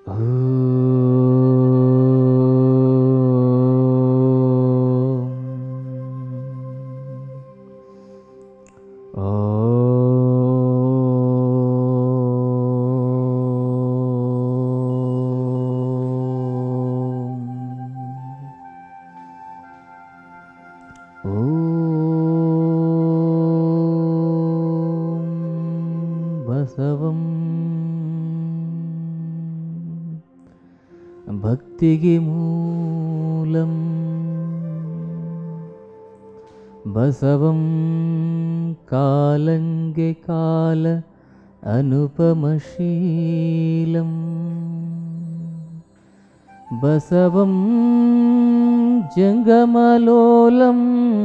ಬಸವಂ ಭಕ್ತಿಗೆ ಮೂಲಂ ಬಸವಂ ಕಾಲಂಗೆ ಕಾಲ ಅನುಪಮಶೀಲಂ ಬಸವಂ ಜಂಗಮಲೋಲಂ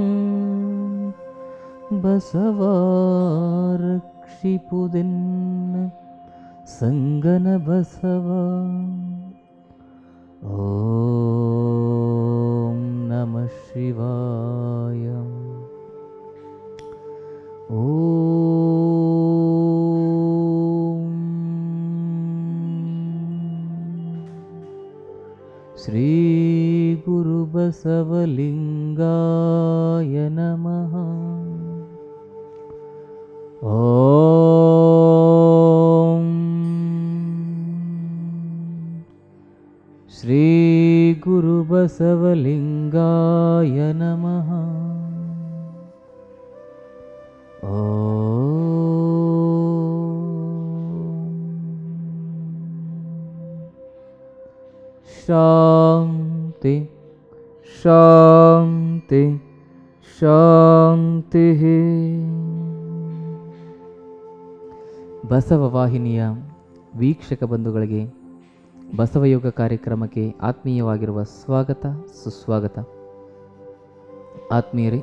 ಬಸವಾರಕ್ಷಿಪುದೆನ್ನ ಸಂಗನ ಬಸವ ಓಂ ನಮ ಶಿವಾಯ ಓಂ ಶ್ರೀ ಗುರು ಬಸವಲಿಂಗಾಯ ನಮಃ ಓಂ ಶ್ರೀ ಗುರು ಬಸವಲಿಂಗಾಯ ನಮಃ ಶಾಂತಿ ಶಾಂತಿ ಶಾಂತಿ ಬಸವ ವಾಹಿನಿಯ ವೀಕ್ಷಕ ಬಂಧುಗಳಿಗೆ ಬಸವಯೋಗ ಕಾರ್ಯಕ್ರಮಕ್ಕೆ ಆತ್ಮೀಯವಾಗಿರುವ ಸ್ವಾಗತ ಸುಸ್ವಾಗತ ಆತ್ಮೀಯರೇ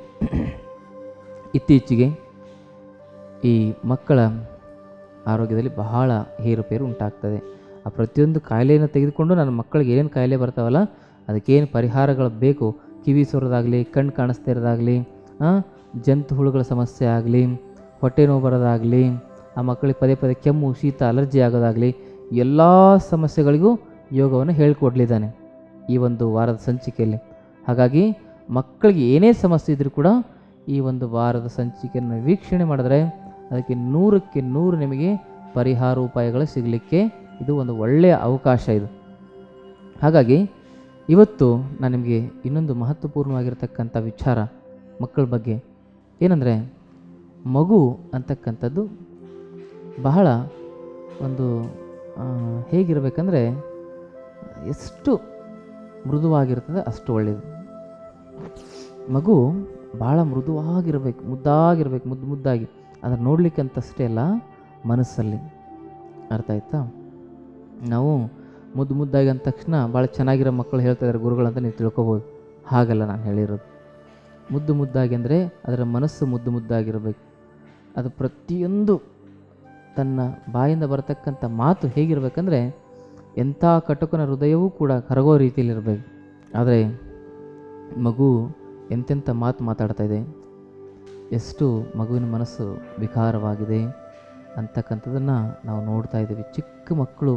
ಇತ್ತೀಚೆಗೆ ಈ ಮಕ್ಕಳ ಆರೋಗ್ಯದಲ್ಲಿ ಬಹಳ ಏರುಪೇರು ಉಂಟಾಗ್ತದೆ ಆ ಪ್ರತಿಯೊಂದು ಕಾಯಿಲೆಯನ್ನು ತೆಗೆದುಕೊಂಡು ನನ್ನ ಮಕ್ಕಳಿಗೆ ಏನೇನು ಕಾಯಿಲೆ ಬರ್ತಾವಲ್ಲ ಅದಕ್ಕೇನು ಪರಿಹಾರಗಳು ಬೇಕು ಕಿವಿ ಸೋರೋದಾಗಲಿ ಕಣ್ಣು ಕಾಣಿಸ್ತಾ ಇರೋದಾಗಲಿ ಜಂತು ಹುಳುಗಳ ಸಮಸ್ಯೆ ಆಗಲಿ ಹೊಟ್ಟೆ ನೋವು ಬರೋದಾಗಲಿ ಆ ಮಕ್ಕಳಿಗೆ ಪದೇ ಪದೇ ಕೆಮ್ಮು ಶೀತ ಅಲರ್ಜಿ ಆಗೋದಾಗಲಿ ಎಲ್ಲ ಸಮಸ್ಯೆಗಳಿಗೂ ಯೋಗವನ್ನು ಹೇಳಿಕೊಡ್ಲಿದ್ದಾನೆ ಈ ಒಂದು ವಾರದ ಸಂಚಿಕೆಯಲ್ಲಿ ಹಾಗಾಗಿ ಮಕ್ಕಳಿಗೆ ಏನೇ ಸಮಸ್ಯೆ ಇದ್ದರೂ ಕೂಡ ಈ ಒಂದು ವಾರದ ಸಂಚಿಕೆಯನ್ನು ವೀಕ್ಷಣೆ ಮಾಡಿದ್ರೆ ಅದಕ್ಕೆ ನೂರಕ್ಕೆ ನೂರು ನಿಮಗೆ ಪರಿಹಾರ ಉಪಾಯಗಳು ಸಿಗಲಿಕ್ಕೆ ಇದು ಒಂದು ಒಳ್ಳೆಯ ಅವಕಾಶ ಇದು ಹಾಗಾಗಿ ಇವತ್ತು ನಾನು ನಿಮಗೆ ಇನ್ನೊಂದು ಮಹತ್ವಪೂರ್ಣವಾಗಿರ್ತಕ್ಕಂಥ ವಿಚಾರ ಮಕ್ಕಳ ಬಗ್ಗೆ ಏನಂದರೆ ಮಗು ಅಂತಕ್ಕಂಥದ್ದು ಬಹಳ ಒಂದು ಆ, ಹೇಗಿರಬೇಕಂದ್ರೆ ಎಷ್ಟು ಮೃದುವಾಗಿರ್ತದೆ ಅಷ್ಟು ಒಳ್ಳೆಯದು ಮಗು ಭಾಳ ಮೃದುವಾಗಿರಬೇಕು ಮುದ್ದಾಗಿರ್ಬೇಕು ಮುದ್ದು ಮುದ್ದಾಗಿ ಅದನ್ನು ನೋಡಲಿಕ್ಕೆ ಅಂತಷ್ಟೇ ಅಲ್ಲ ಮನಸ್ಸಲ್ಲಿ ಅರ್ಥ ಆಯ್ತಾ ನಾವು ಮುದ್ದು ಮುದ್ದಾಗಿ ಅಂದ ತಕ್ಷಣ ಭಾಳ ಚೆನ್ನಾಗಿರೋ ಮಕ್ಕಳು ಹೇಳ್ತಾ ಇದ್ದಾರೆ ಗುರುಗಳಂತ ನೀವು ತಿಳ್ಕೊಬೋದು ಹಾಗಲ್ಲ ನಾನು ಹೇಳಿರೋದು ಮುದ್ದು ಮುದ್ದಾಗಿ ಅಂದರೆ ಅದರ ಮನಸ್ಸು ಮುದ್ದು ಮುದ್ದಾಗಿರಬೇಕು ಅದು ಪ್ರತಿಯೊಂದು ತನ್ನ ಬಾಯಿಂದ ಬರತಕ್ಕಂಥ ಮಾತು ಹೇಗಿರಬೇಕಂದ್ರೆ ಎಂಥ ಕಟುಕನ ಹೃದಯವೂ ಕೂಡ ಕರಗೋ ರೀತಿಯಲ್ಲಿರಬೇಕು ಆದರೆ ಮಗು ಎಂತೆಂಥ ಮಾತು ಮಾತಾಡ್ತಾ ಇದೆ ಎಷ್ಟು ಮಗುವಿನ ಮನಸ್ಸು ವಿಕಾರವಾಗಿದೆ ಅಂತಕ್ಕಂಥದ್ದನ್ನು ನಾವು ನೋಡ್ತಾ ಇದ್ದೀವಿ ಚಿಕ್ಕ ಮಕ್ಕಳು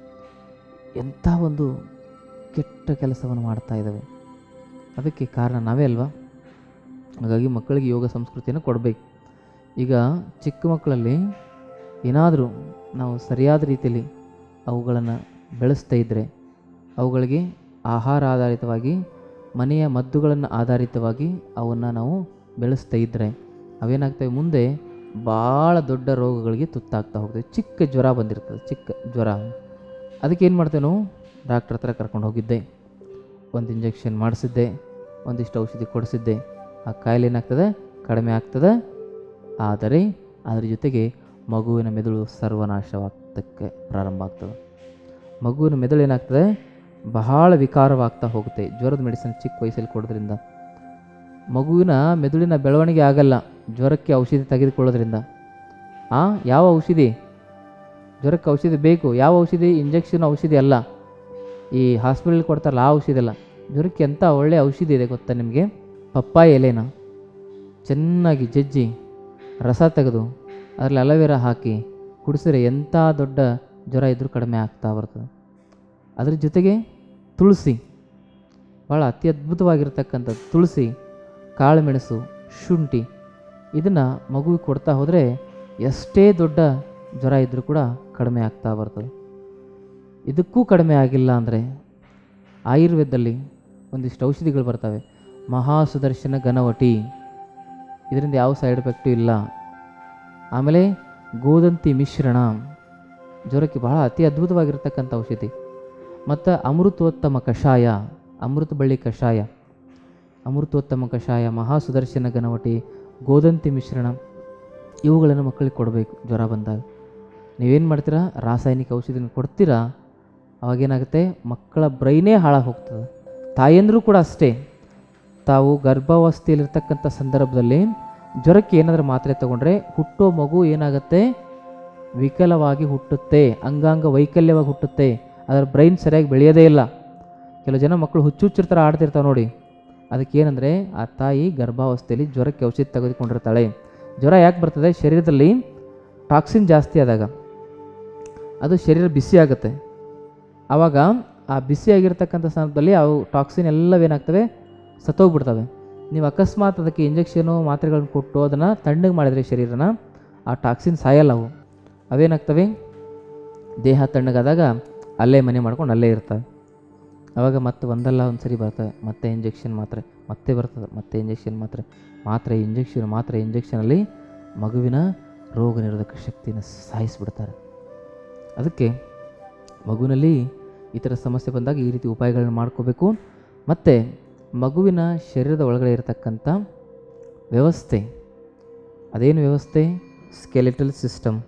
ಎಂಥ ಒಂದು ಕೆಟ್ಟ ಕೆಲಸವನ್ನು ಮಾಡ್ತಾ ಇದ್ದಾವೆ ಅದಕ್ಕೆ ಕಾರಣ ನಾವೇ ಅಲ್ವಾ ಹಾಗಾಗಿ ಮಕ್ಕಳಿಗೆ ಯೋಗ ಸಂಸ್ಕೃತಿಯನ್ನು ಕೊಡಬೇಕು ಈಗ ಚಿಕ್ಕ ಮಕ್ಕಳಲ್ಲಿ ಏನಾದರೂ ನಾವು ಸರಿಯಾದ ರೀತಿಯಲ್ಲಿ ಅವುಗಳನ್ನು ಬೆಳೆಸ್ತಾ ಇದ್ದರೆ ಅವುಗಳಿಗೆ ಆಹಾರ ಆಧಾರಿತವಾಗಿ ಮನೆಯ ಮದ್ದುಗಳನ್ನು ಆಧಾರಿತವಾಗಿ ಅವನ್ನು ನಾವು ಬೆಳೆಸ್ತಾ ಇದ್ದರೆ ಅವೇನಾಗ್ತವೆ ಮುಂದೆ ಭಾಳ ದೊಡ್ಡ ರೋಗಗಳಿಗೆ ತುತ್ತಾಗ್ತಾ ಹೋಗ್ತವೆ ಚಿಕ್ಕ ಜ್ವರ ಬಂದಿರ್ತದೆ ಚಿಕ್ಕ ಜ್ವರ ಅದಕ್ಕೆ ಏನು ಮಾಡ್ತೇವೆ ನಾವು ಡಾಕ್ಟ್ರ್ ಹತ್ರ ಕರ್ಕೊಂಡು ಹೋಗಿದ್ದೆ ಒಂದು ಇಂಜೆಕ್ಷನ್ ಮಾಡಿಸಿದ್ದೆ ಒಂದಿಷ್ಟು ಔಷಧಿ ಕೊಡಿಸಿದ್ದೆ ಆ ಕಾಯಿಲೆ ಏನಾಗ್ತದೆ ಕಡಿಮೆ ಆಗ್ತದೆ ಆದರೆ ಅದರ ಜೊತೆಗೆ ಮಗುವಿನ ಮೆದುಳು ಸರ್ವನಾಶವಾಗ್ತಕ್ಕೆ ಪ್ರಾರಂಭ ಆಗ್ತದೆ ಮಗುವಿನ ಮೆದುಳು ಏನಾಗ್ತದೆ ಬಹಳ ವಿಕಾರವಾಗ್ತಾ ಹೋಗುತ್ತೆ ಜ್ವರದ ಮೆಡಿಸಿನ್ ಚಿಕ್ಕ ವಯಸ್ಸಲ್ಲಿ ಕೊಡೋದ್ರಿಂದ ಮಗುವಿನ ಮೆದುಳಿನ ಬೆಳವಣಿಗೆ ಆಗಲ್ಲ ಜ್ವರಕ್ಕೆ ಔಷಧಿ ತೆಗೆದುಕೊಳ್ಳೋದ್ರಿಂದ ಆ ಯಾವ ಔಷಧಿ ಜ್ವರಕ್ಕೆ ಔಷಧಿ ಬೇಕು ಯಾವ ಔಷಧಿ ಇಂಜೆಕ್ಷನ್ ಔಷಧಿ ಅಲ್ಲ ಈ ಹಾಸ್ಪಿಟಲ್ ಕೊಡ್ತಾರಲ್ಲ ಆ ಔಷಧಿ ಅಲ್ಲ ಜ್ವರಕ್ಕೆ ಎಂಥ ಒಳ್ಳೆ ಔಷಧಿ ಇದೆ ಗೊತ್ತಾ ನಿಮಗೆ ಪಪ್ಪಾಯ ಎಲೆನ ಚೆನ್ನಾಗಿ ಜಜ್ಜಿ ರಸ ತೆಗೆದು ಅದರಲ್ಲಿ ಅಲೋವೆರಾ ಹಾಕಿ ಕುಡಿಸಿದ್ರೆ ಎಂಥ ದೊಡ್ಡ ಜ್ವರ ಇದ್ದರೂ ಕಡಿಮೆ ಆಗ್ತಾ ಬರ್ತದೆ ಅದರ ಜೊತೆಗೆ ತುಳಸಿ ಭಾಳ ಅತಿ ಅದ್ಭುತವಾಗಿರ್ತಕ್ಕಂಥ ತುಳಸಿ ಕಾಳುಮೆಣಸು ಶುಂಠಿ ಇದನ್ನು ಮಗುವಿಗೆ ಕೊಡ್ತಾ ಹೋದರೆ ಎಷ್ಟೇ ದೊಡ್ಡ ಜ್ವರ ಇದ್ದರೂ ಕೂಡ ಕಡಿಮೆ ಆಗ್ತಾ ಬರ್ತದೆ ಇದಕ್ಕೂ ಕಡಿಮೆ ಆಗಿಲ್ಲ ಅಂದರೆ ಆಯುರ್ವೇದದಲ್ಲಿ ಒಂದಿಷ್ಟು ಔಷಧಿಗಳು ಬರ್ತವೆ ಮಹಾಸುದರ್ಶನ ಘನವಟಿ ಇದರಿಂದ ಯಾವ ಸೈಡ್ ಎಫೆಕ್ಟು ಇಲ್ಲ ಆಮೇಲೆ ಗೋದಂತಿ ಮಿಶ್ರಣ ಜ್ವರಕ್ಕೆ ಬಹಳ ಅತಿ ಅದ್ಭುತವಾಗಿರ್ತಕ್ಕಂಥ ಔಷಧಿ ಮತ್ತು ಅಮೃತೋತ್ತಮ ಕಷಾಯ ಅಮೃತ ಬಳ್ಳಿ ಕಷಾಯ ಅಮೃತೋತ್ತಮ ಕಷಾಯ ಮಹಾಸುದರ್ಶನ ಘನವಟಿ ಗೋದಂತಿ ಮಿಶ್ರಣ ಇವುಗಳನ್ನು ಮಕ್ಕಳಿಗೆ ಕೊಡಬೇಕು ಜ್ವರ ಬಂದಾಗ ನೀವೇನು ಮಾಡ್ತೀರಾ ರಾಸಾಯನಿಕ ಔಷಧಿನ ಕೊಡ್ತೀರಾ ಅವಾಗೇನಾಗುತ್ತೆ ಮಕ್ಕಳ ಬ್ರೈನೇ ಹಾಳಾಗಿ ಹೋಗ್ತದೆ ತಾಯಂದರೂ ಕೂಡ ಅಷ್ಟೇ ತಾವು ಗರ್ಭಾವಸ್ಥೆಯಲ್ಲಿರ್ತಕ್ಕಂಥ ಸಂದರ್ಭದಲ್ಲಿ ಜ್ವರಕ್ಕೆ ಏನಾದರೂ ಮಾತ್ರೆ ತಗೊಂಡ್ರೆ ಹುಟ್ಟೋ ಮಗು ಏನಾಗುತ್ತೆ ವಿಕಲವಾಗಿ ಹುಟ್ಟುತ್ತೆ ಅಂಗಾಂಗ ವೈಕಲ್ಯವಾಗಿ ಹುಟ್ಟುತ್ತೆ ಅದರ ಬ್ರೈನ್ ಸರಿಯಾಗಿ ಬೆಳೆಯೋದೇ ಇಲ್ಲ ಕೆಲವು ಜನ ಮಕ್ಕಳು ಹುಚ್ಚು ಹುಚ್ಚರ ಥರ ಆಡ್ತಿರ್ತಾವೆ ನೋಡಿ ಅದಕ್ಕೆ ಏನಂದರೆ ಆ ತಾಯಿ ಗರ್ಭಾವಸ್ಥೆಯಲ್ಲಿ ಜ್ವರಕ್ಕೆ ಔಷಧಿ ತೆಗೆದುಕೊಂಡಿರ್ತಾಳೆ ಜ್ವರ ಯಾಕೆ ಬರ್ತದೆ ಶರೀರದಲ್ಲಿ ಟಾಕ್ಸಿನ್ ಜಾಸ್ತಿ ಆದಾಗ ಅದು ಶರೀರ ಬಿಸಿ ಆಗುತ್ತೆ ಆವಾಗ ಆ ಬಿಸಿಯಾಗಿರ್ತಕ್ಕಂಥ ಸಂದರ್ಭದಲ್ಲಿ ಅವು ಟಾಕ್ಸಿನ್ ಎಲ್ಲವೇನಾಗ್ತವೆ ಸತ್ತೋಗ್ಬಿಡ್ತವೆ ನೀವು ಅಕಸ್ಮಾತ್ ಅದಕ್ಕೆ ಇಂಜೆಕ್ಷನು ಮಾತ್ರೆಗಳನ್ನ ಕೊಟ್ಟು ಅದನ್ನು ತಣ್ಣಗೆ ಮಾಡಿದರೆ ಶರೀರನ ಆ ಟಾಕ್ಸಿನ್ ಸಾಯಲ್ಲ ಅವು ಅವೇನಾಗ್ತವೆ ದೇಹ ತಣ್ಣಗಾದಾಗ ಅಲ್ಲೇ ಮನೆ ಮಾಡ್ಕೊಂಡು ಅಲ್ಲೇ ಇರ್ತವೆ ಆವಾಗ ಮತ್ತೆ ಒಂದಲ್ಲ ಒಂದು ಸರಿ ಬರ್ತವೆ ಮತ್ತೆ ಇಂಜೆಕ್ಷನ್ ಮಾತ್ರೆ ಮತ್ತೆ ಬರ್ತದೆ ಮತ್ತೆ ಇಂಜೆಕ್ಷನ್ ಮಾತ್ರೆ ಮಾತ್ರೆ ಇಂಜೆಕ್ಷನ್ ಮಾತ್ರೆ ಇಂಜೆಕ್ಷನಲ್ಲಿ ಮಗುವಿನ ರೋಗ ನಿರೋಧಕ ಶಕ್ತಿನ ಸಾಯಿಸಿಬಿಡ್ತಾರೆ ಅದಕ್ಕೆ ಮಗುವಿನಲ್ಲಿ ಈ ಥರ ಸಮಸ್ಯೆ ಬಂದಾಗ ಈ ರೀತಿ ಉಪಾಯಗಳನ್ನ ಮಾಡ್ಕೋಬೇಕು ಮತ್ತು ಮಗುವಿನ ಶರೀರದ ಒಳಗಡೆ ಇರತಕ್ಕಂಥ ವ್ಯವಸ್ಥೆ ಅದೇನು ವ್ಯವಸ್ಥೆ skeletal system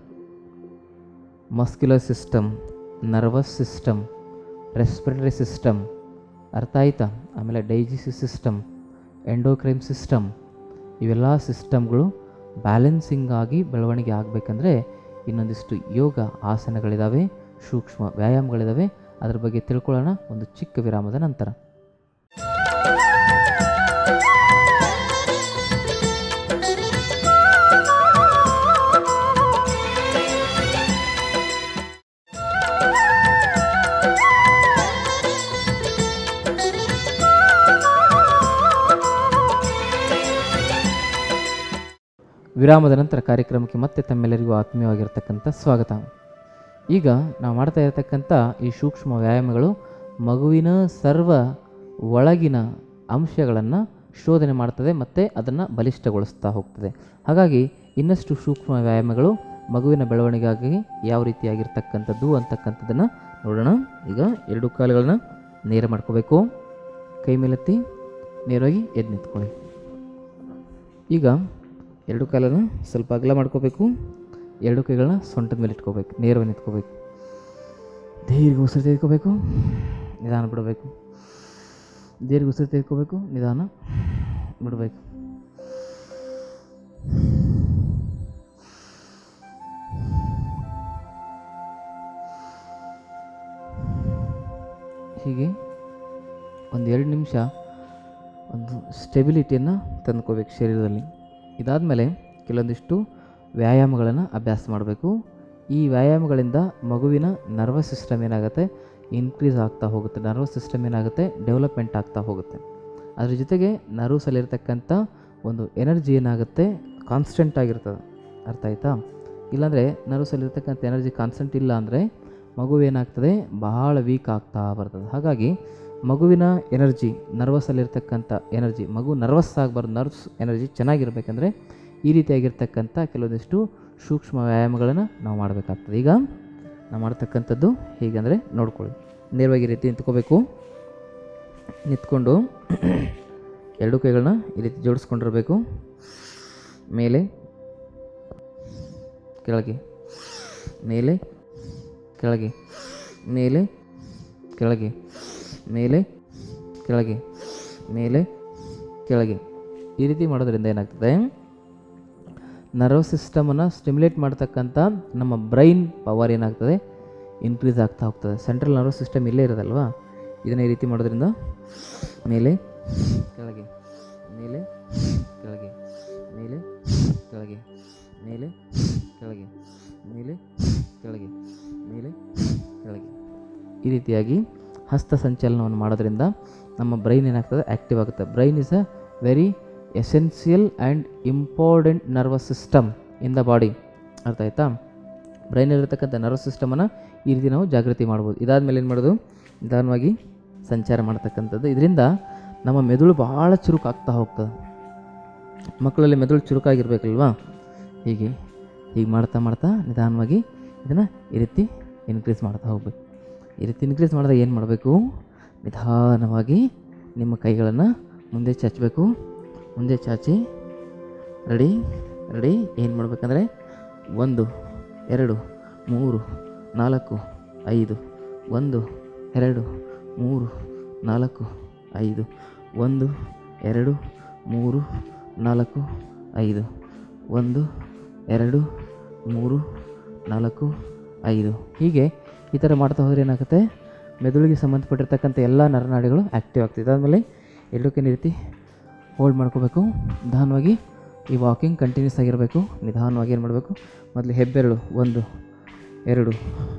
muscular system nervous system respiratory system ಅರ್ಥ ಆಯ್ತಾ ಆಮೇಲೆ ಡೈಜೆಸ್ಟಿವ್ ಸಿಸ್ಟಮ್ ಎಂಡೋಕ್ರೈಮ್ ಸಿಸ್ಟಮ್ ಇವೆಲ್ಲ ಸಿಸ್ಟಮ್ಗಳು ಬ್ಯಾಲೆನ್ಸಿಂಗ್ ಆಗಿ ಬೆಳವಣಿಗೆ ಆಗಬೇಕಂದ್ರೆ ಇನ್ನೊಂದಿಷ್ಟು ಯೋಗ ಆಸನಗಳಿದ್ದಾವೆ ಸೂಕ್ಷ್ಮ ವ್ಯಾಯಾಮಗಳಿದ್ದಾವೆ ಅದ್ರ ಬಗ್ಗೆ ತಿಳ್ಕೊಳ್ಳೋಣ ಒಂದು ಚಿಕ್ಕ ವಿರಾಮದ ನಂತರ ವಿರಾಮದ ನಂತರ ಕಾರ್ಯಕ್ರಮಕ್ಕೆ ಮತ್ತೆ ತಮ್ಮೆಲ್ಲರಿಗೂ ಆತ್ಮೀಯವಾಗಿರ್ತಕ್ಕಂಥ ಸ್ವಾಗತ ಈಗ ನಾವು ಮಾಡ್ತಾ ಇರತಕ್ಕಂಥ ಈ ಸೂಕ್ಷ್ಮ ವ್ಯಾಯಾಮಗಳು ಮಗುವಿನ ಸರ್ವ ಒಳಗಿನ ಅಂಶಗಳನ್ನು ಶೋಧನೆ ಮಾಡ್ತದೆ ಮತ್ತು ಅದನ್ನು ಬಲಿಷ್ಠಗೊಳಿಸ್ತಾ ಹೋಗ್ತದೆ ಹಾಗಾಗಿ ಇನ್ನಷ್ಟು ಸೂಕ್ಷ್ಮ ವ್ಯಾಯಾಮಗಳು ಮಗುವಿನ ಬೆಳವಣಿಗೆಗಾಗಿ ಯಾವ ರೀತಿಯಾಗಿರ್ತಕ್ಕಂಥದ್ದು ಅಂತಕ್ಕಂಥದ್ದನ್ನು ನೋಡೋಣ ಈಗ ಎರಡು ಕಾಲುಗಳನ್ನ ನೇರ ಮಾಡ್ಕೋಬೇಕು ಕೈ ಮೇಲೆತ್ತಿ ನೇರವಾಗಿ ಎದ್ದು ನಿಂತ್ಕೊಳ್ಳಿ ಈಗ ಎರಡು ಕಾಲನ್ನು ಸ್ವಲ್ಪ ಅಗಲ ಮಾಡ್ಕೋಬೇಕು ಎರಡು ಕೈಗಳನ್ನ ಸೊಂಟದ ಮೇಲೆ ಇಟ್ಕೋಬೇಕು ನೇರವಾಗಿ ನಿಂತ್ಕೋಬೇಕು ದೀರ್ಘ ಉಸಿರು ತೆಗೆದುಕೋಬೇಕು ನಿಧಾನ ಬಿಡಬೇಕು ದೀರ್ಘ ಉಸಿರು ತೆಗೆದುಕೋಬೇಕು ನಿಧಾನ ಬಿಡಬೇಕು ಹೀಗೆ ಒಂದು ಎರಡು ನಿಮಿಷ ಒಂದು ಸ್ಟೆಬಿಲಿಟಿಯನ್ನು ತಂದ್ಕೋಬೇಕು ಶರೀರದಲ್ಲಿ ಇದಾದಮೇಲೆ ಕೆಲವೊಂದಿಷ್ಟು ವ್ಯಾಯಾಮಗಳನ್ನು ಅಭ್ಯಾಸ ಮಾಡಬೇಕು ಈ ವ್ಯಾಯಾಮಗಳಿಂದ ಮಗುವಿನ ನರ್ವಸ್ ಸಿಸ್ಟಮ್ ಏನಾಗುತ್ತೆ ಇನ್ಕ್ರೀಸ್ ಆಗ್ತಾ ಹೋಗುತ್ತೆ ನರ್ವಸ್ ಸಿಸ್ಟಮ್ ಏನಾಗುತ್ತೆ ಡೆವಲಪ್ಮೆಂಟ್ ಆಗ್ತಾ ಹೋಗುತ್ತೆ ಅದ್ರ ಜೊತೆಗೆ ನರ್ವ್ಸಲ್ಲಿರ್ತಕ್ಕಂಥ ಒಂದು ಎನರ್ಜಿ ಏನಾಗುತ್ತೆ ಕಾನ್ಸ್ಟೆಂಟ್ ಆಗಿರ್ತದೆ ಅರ್ಥ ಆಯ್ತಾ ಇಲ್ಲಾಂದರೆ ನರ್ವ್ಸಲ್ಲಿರ್ತಕ್ಕಂಥ ಎನರ್ಜಿ ಕಾನ್ಸ್ಟೆಂಟ್ ಇಲ್ಲ ಅಂದರೆ ಮಗು ಏನಾಗ್ತದೆ ಬಹಳ ವೀಕ್ ಆಗ್ತಾ ಬರ್ತದೆ ಹಾಗಾಗಿ ಮಗುವಿನ ಎನರ್ಜಿ ನರ್ವಸಲ್ಲಿರ್ತಕ್ಕಂಥ ಎನರ್ಜಿ ಮಗು ನರ್ವಸ್ ಆಗಬಾರ್ದು ನರ್ವ್ಸ್ ಎನರ್ಜಿ ಚೆನ್ನಾಗಿರ್ಬೇಕಂದ್ರೆ ಈ ರೀತಿಯಾಗಿರ್ತಕ್ಕಂಥ ಕೆಲವೊಂದಿಷ್ಟು ಸೂಕ್ಷ್ಮ ವ್ಯಾಯಾಮಗಳನ್ನು ನಾವು ಮಾಡಬೇಕಾಗ್ತದೆ ಈಗ ನಾವು ಮಾಡ್ತಕ್ಕಂಥದ್ದು ಹೀಗಂದರೆ ನೋಡ್ಕೊಳ್ಳಿ ನೇರವಾಗಿ ಈ ರೀತಿ ನಿಂತ್ಕೋಬೇಕು ನಿಂತ್ಕೊಂಡು ಎರಡು ಕೈಗಳನ್ನ ಈ ರೀತಿ ಜೋಡಿಸ್ಕೊಂಡಿರಬೇಕು ಮೇಲೆ ಕೆಳಗೆ ಮೇಲೆ ಕೆಳಗೆ ಮೇಲೆ ಕೆಳಗೆ ಮೇಲೆ ಕೆಳಗೆ ಮೇಲೆ ಕೆಳಗೆ ಈ ರೀತಿ ಮಾಡೋದ್ರಿಂದ ಏನಾಗ್ತದೆ ನರ್ವ್ ಸಿಸ್ಟಮನ್ನು ಸ್ಟಿಮ್ಯುಲೇಟ್ ಮಾಡ್ತಕ್ಕಂಥ ನಮ್ಮ ಬ್ರೈನ್ ಪವರ್ ಏನಾಗ್ತದೆ ಇನ್ಕ್ರೀಸ್ ಆಗ್ತಾ ಹೋಗ್ತದೆ ಸೆಂಟ್ರಲ್ ನರ್ವ್ ಸಿಸ್ಟಮ್ ಇಲ್ಲೇ ಇರೋದಲ್ವಾ ಇದನ್ನ ಈ ರೀತಿ ಮಾಡೋದ್ರಿಂದ ಮೇಲೆ ಕೆಳಗೆ ಮೇಲೆ ಕೆಳಗೆ ಮೇಲೆ ಕೆಳಗೆ ಮೇಲೆ ಕೆಳಗೆ ಮೇಲೆ ಕೆಳಗೆ ಮೇಲೆ ಕೆಳಗೆ ಈ ರೀತಿಯಾಗಿ ಹಸ್ತ ಸಂಚಲನವನ್ನು ಮಾಡೋದ್ರಿಂದ ನಮ್ಮ ಬ್ರೈನ್ ಏನಾಗ್ತದೆ ಆ್ಯಕ್ಟಿವ್ ಆಗುತ್ತೆ brain is a very essential and important nervous system in the body ಅರ್ಥ ಆಯ್ತಾ ಬ್ರೈನಲ್ಲಿರ್ತಕ್ಕಂಥ ನರ್ವಸ್ ಸಿಸ್ಟಮನ್ನು ಈ ರೀತಿ ನಾವು ಜಾಗೃತಿ ಮಾಡ್ಬೋದು ಇದಾದಮೇಲೆ ಏನು ಮಾಡೋದು ನಿಧಾನವಾಗಿ ಸಂಚಾರ ಮಾಡ್ತಕ್ಕಂಥದ್ದು ಇದರಿಂದ ನಮ್ಮ ಮೆದುಳು ಭಾಳ ಚುರುಕಾಗ್ತಾ ಹೋಗ್ತದೆ ಮಕ್ಕಳಲ್ಲಿ ಮೆದುಳು ಚುರುಕಾಗಿರ್ಬೇಕಲ್ವಾ ಹೀಗೆ ಹೀಗೆ ಮಾಡ್ತಾ ಮಾಡ್ತಾ ನಿಧಾನವಾಗಿ ಇದನ್ನು ಈ ರೀತಿ ಇನ್ಕ್ರೀಸ್ ಮಾಡ್ತಾ ಹೋಗ್ಬೇಕು ಈ ರೀತಿ ಇನ್ಕ್ರೀಸ್ ಮಾಡಿದಾಗ ಏನು ಮಾಡಬೇಕು ನಿಧಾನವಾಗಿ ನಿಮ್ಮ ಕೈಗಳನ್ನು ಮುಂದೆ ಚಾಚಬೇಕು ಮುಂದೆ ಚಾಚಿ ರೆಡಿ ರೆಡಿ ಏನು ಮಾಡಬೇಕಂದ್ರೆ ಒಂದು ಎರಡು ಮೂರು ನಾಲ್ಕು ಐದು ಒಂದು ಎರಡು ಮೂರು ನಾಲ್ಕು ಐದು ಒಂದು ಎರಡು ಮೂರು ನಾಲ್ಕು ಐದು ಒಂದು ಎರಡು ಮೂರು ನಾಲ್ಕು ಐದು ಹೀಗೆ ಈ ಥರ ಮಾಡ್ತಾ ಹೋದರೆ ಏನಾಗುತ್ತೆ ಮೆದುಳಿಗೆ ಸಂಬಂಧಪಟ್ಟಿರ್ತಕ್ಕಂಥ ಎಲ್ಲ ನರನಾಡಿಗಳು ಆ್ಯಕ್ಟಿವ್ ಆಗ್ತದೆ ಅದಾದಮೇಲೆ ಎರಡಕ್ಕೇನು ಈ ರೀತಿ ಹೋಲ್ಡ್ ಮಾಡ್ಕೋಬೇಕು ನಿಧಾನವಾಗಿ ಈ ವಾಕಿಂಗ್ ಕಂಟಿನ್ಯೂಸ್ ಆಗಿರಬೇಕು ನಿಧಾನವಾಗಿ ಏನು ಮಾಡಬೇಕು ಮೊದಲು ಹೆಬ್ಬೆರಳು ಒಂದು ಎರಡು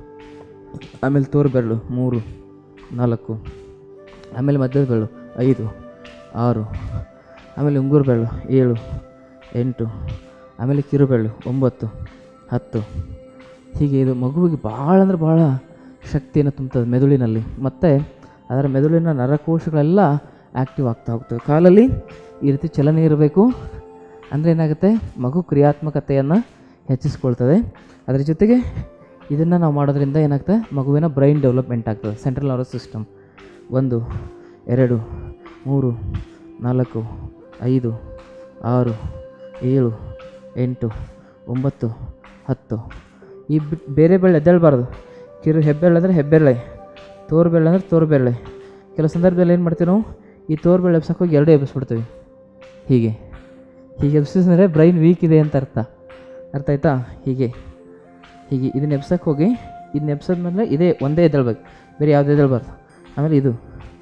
ಆಮೇಲೆ ತೋರು ಬೆರಳು ಮೂರು ನಾಲ್ಕು ಆಮೇಲೆ ಮಧ್ಯದ ಬೆರಳು ಐದು ಆರು ಆಮೇಲೆ ಉಂಗುರು ಬೆರಳು ಏಳು ಎಂಟು ಆಮೇಲೆ ಕಿರು ಬೆರಳು ಒಂಬತ್ತು ಹತ್ತು ಹೀಗೆ ಇದು ಮಗುವಿಗೆ ಭಾಳ ಅಂದ್ರೆ ಭಾಳ ಶಕ್ತಿಯನ್ನು ತುಂಬುತ್ತದೆ ಮೆದುಳಿನಲ್ಲಿ ಮತ್ತು ಅದರ ಮೆದುಳಿನ ನರಕೋಶಗಳೆಲ್ಲ ಆ್ಯಕ್ಟಿವ್ ಆಗ್ತಾ ಹೋಗ್ತವೆ ಕಾಲಲ್ಲಿ ಈ ರೀತಿ ಚಲನೆ ಇರಬೇಕು ಅಂದರೆ ಏನಾಗುತ್ತೆ ಮಗು ಕ್ರಿಯಾತ್ಮಕತೆಯನ್ನು ಹೆಚ್ಚಿಸ್ಕೊಳ್ತದೆ ಅದರ ಜೊತೆಗೆ ಇದನ್ನು ನಾವು ಮಾಡೋದ್ರಿಂದ ಏನಾಗ್ತದೆ ಮಗುವಿನ ಬ್ರೈನ್ ಡೆವಲಪ್ಮೆಂಟ್ ಆಗ್ತದೆ ಸೆಂಟ್ರಲ್ ನರ್ವಸ್ ಸಿಸ್ಟಮ್ ಒಂದು ಎರಡು ಮೂರು ನಾಲ್ಕು ಐದು ಆರು ಏಳು ಎಂಟು ಒಂಬತ್ತು ಹತ್ತು ಈ ಬಿಟ್ ಬೇರೆ ಬೆಳೆ ಎದ್ದೇಳಬಾರ್ದು ಕಿರು ಹೆಬ್ಬೆರಳು ಅಂದರೆ ಹೆಬ್ಬೆರಳೆ ತೋರು ಬೆರಳು ಅಂದರೆ ತೋರು ಬೆರಳೆ ಕೆಲವು ಸಂದರ್ಭದಲ್ಲಿ ಏನು ಮಾಡ್ತೀವಿ ನಾವು ಈ ತೋರು ಬೆರಳು ಎಬ್ಸಕ್ಕೆ ಹೋಗಿ ಎರಡೂ ಎಬ್ಬಿಸ್ಬಿಡ್ತೀವಿ ಹೀಗೆ ಹೀಗೆ ಎಬ್ಸಿಸಿದ್ರೆ ಬ್ರೈನ್ ವೀಕ್ ಇದೆ ಅಂತ ಅರ್ಥ ಅರ್ಥ ಆಯ್ತಾ ಹೀಗೆ ಹೀಗೆ ಇದನ್ನ ಎಬ್ಸಕ್ಕೆ ಹೋಗಿ ಇದನ್ನ ಎಬ್ಸೋದ್ಮೇಲೆ ಇದೇ ಒಂದೇ ಎದ್ದೇಳ್ಬೇಕು ಬೇರೆ ಯಾವುದೇ ಎದ್ದೇಳ್ಬಾರ್ದು ಆಮೇಲೆ ಇದು